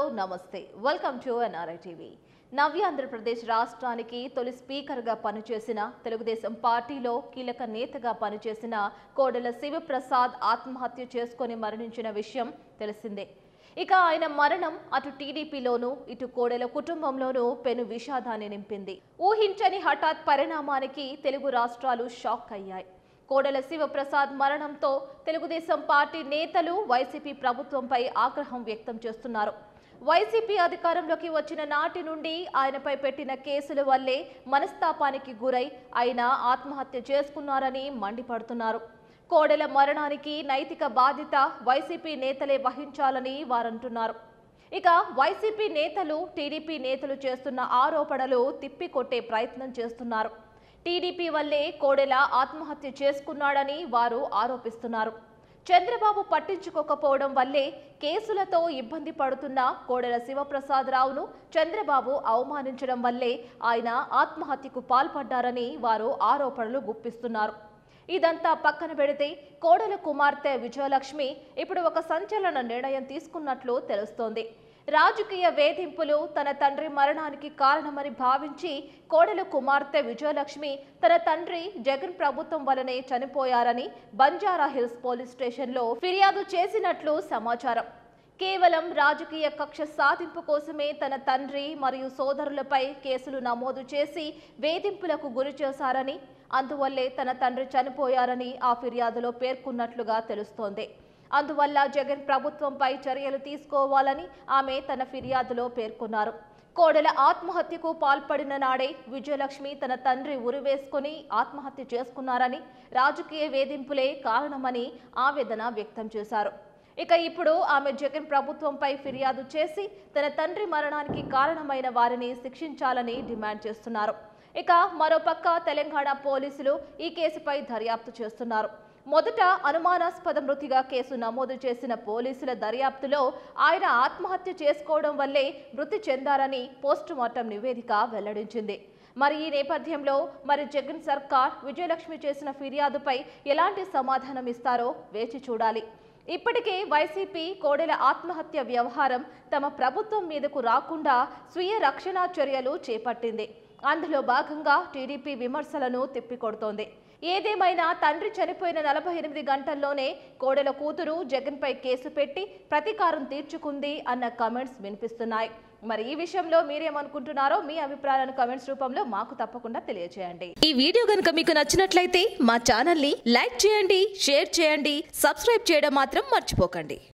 నమస్తే welcome to NRI TV నవ్య ఆంధ్రప్రదేశ్ రాష్ట్రానికి తొలి స్పీకర్గా పనిచేసిన తెలుగుదేశం పార్టీలో కీలక నేతగా పనిచేసిన కోడెల శివప్రసాద్ ఆత్మహత్య చేసుకొని మరణించిన విషయం తెలిసిందే ఇక ఆయన మరణం అటు టీడీపీలోనూ ఇటు కోడెల కుటుంబంలోనూ పెను విషాదాన్ని నింపింది ఊహించని హఠాత్ పరిణామానికి తెలుగు రాష్ట్రాలు షాక్ అయ్యాయి కోడెల శివప్రసాద్ మరణంతో తెలుగుదేశం పార్టీ నేతలు వైసీపీ ప్రభుత్వంపై ఆగ్రహం వ్యక్తం చేస్తున్నారు వైసీపీ అధికారంలోకి వచ్చిన నాటి నుండి ఆయనపై పెట్టిన కేసుల వల్లే మనస్తాపానికి గురై ఆయన ఆత్మహత్య చేసుకున్నారని మండిపడుతున్నారు కోడెల మరణానికి నైతిక బాధ్యత వైసీపీ నేతలే వహించాలని వారంటున్నారు ఇక వైసీపీ నేతలు టీడీపీ నేతలు చేస్తున్న ఆరోపణలు తిప్పికొట్టే ప్రయత్నం చేస్తున్నారు టీడీపీ వల్లే కోడెల ఆత్మహత్య చేసుకున్నాడని వారు ఆరోపిస్తున్నారు చంద్రబాబు పట్టించుకోకపోవడం వల్లే కేసులతో ఇబ్బంది పడుతున్న కోడెల శివప్రసాదరావును చంద్రబాబు అవమానించడం వల్లే ఆయన ఆత్మహత్యకు పాల్పడ్డారని వారు ఆరోపణలు గుప్పిస్తున్నారు ఇదంతా పక్కన పెడితే కోడెల కుమార్తె విజయలక్ష్మి ఇప్పుడు ఒక సంచలన నిర్ణయం తీసుకున్నట్లు తెలుస్తోంది రాజకీయ వేధింపులు తన తండ్రి మరణానికి కారణమని భావించి కోడెల కుమార్తె విజయలక్ష్మి తన తండ్రి జగన్ ప్రభుత్వం వలనే చనిపోయారని బంజారా హిల్స్ పోలీస్ స్టేషన్లో ఫిర్యాదు చేసినట్లు సమాచారం కేవలం రాజకీయ కక్ష సాధింపు కోసమే తన తండ్రి మరియు సోదరులపై కేసులు నమోదు చేసి వేధింపులకు గురి చేశారని అందువల్లే తన తండ్రి చనిపోయారని ఆ ఫిర్యాదులో పేర్కొన్నట్లుగా తెలుస్తోంది అందువల్ల జగన్ ప్రభుత్వంపై చర్యలు తీసుకోవాలని ఆమె తన ఫిర్యాదులో పేర్కొన్నారు కోడెల ఆత్మహత్యకు పాల్పడిన నాడే విజయలక్ష్మి తన తండ్రి ఉరివేసుకుని ఆత్మహత్య చేసుకున్నారని రాజకీయ వేధింపులే కారణమని ఆవేదన వ్యక్తం చేశారు ఇక ఇప్పుడు ఆమె జగన్ ప్రభుత్వంపై ఫిర్యాదు చేసి తన తండ్రి మరణానికి కారణమైన వారిని శిక్షించాలని డిమాండ్ చేస్తున్నారు ఇక మరోపక్క తెలంగాణ పోలీసులు ఈ కేసుపై దర్యాప్తు చేస్తున్నారు మొదట అనుమానాస్పద మృతిగా కేసు నమోదు చేసిన పోలీసుల దర్యాప్తులో ఆయన ఆత్మహత్య చేసుకోవడం వల్లే మృతి చెందారని పోస్టుమార్టం నివేదిక వెల్లడించింది మరి ఈ నేపథ్యంలో మరి జగన్ సర్కార్ విజయలక్ష్మి చేసిన ఫిర్యాదుపై ఎలాంటి సమాధానం ఇస్తారో వేచి చూడాలి ఇప్పటికే వైసీపీ కోడెల ఆత్మహత్య వ్యవహారం తమ ప్రభుత్వం మీదకు రాకుండా స్వీయ రక్షణ చర్యలు చేపట్టింది అందులో భాగంగా టీడీపీ విమర్శలను తిప్పికొడుతోంది ఏదేమైనా తండ్రి చనిపోయిన నలభై ఎనిమిది గంటల్లోనే కోడెల కూతురు జగన్పై కేసు పెట్టి ప్రతీకారం తీర్చుకుంది అన్న కమెంట్స్ వినిపిస్తున్నాయి మరి ఈ విషయంలో మీరేమనుకుంటున్నారో మీ అభిప్రాయాలను కమెంట్స్ రూపంలో మాకు తప్పకుండా తెలియజేయండి ఈ వీడియో గనుక మీకు నచ్చినట్లయితే మా ఛానల్ ని లైక్ చేయండి షేర్ చేయండి సబ్స్క్రైబ్ చేయడం మాత్రం మర్చిపోకండి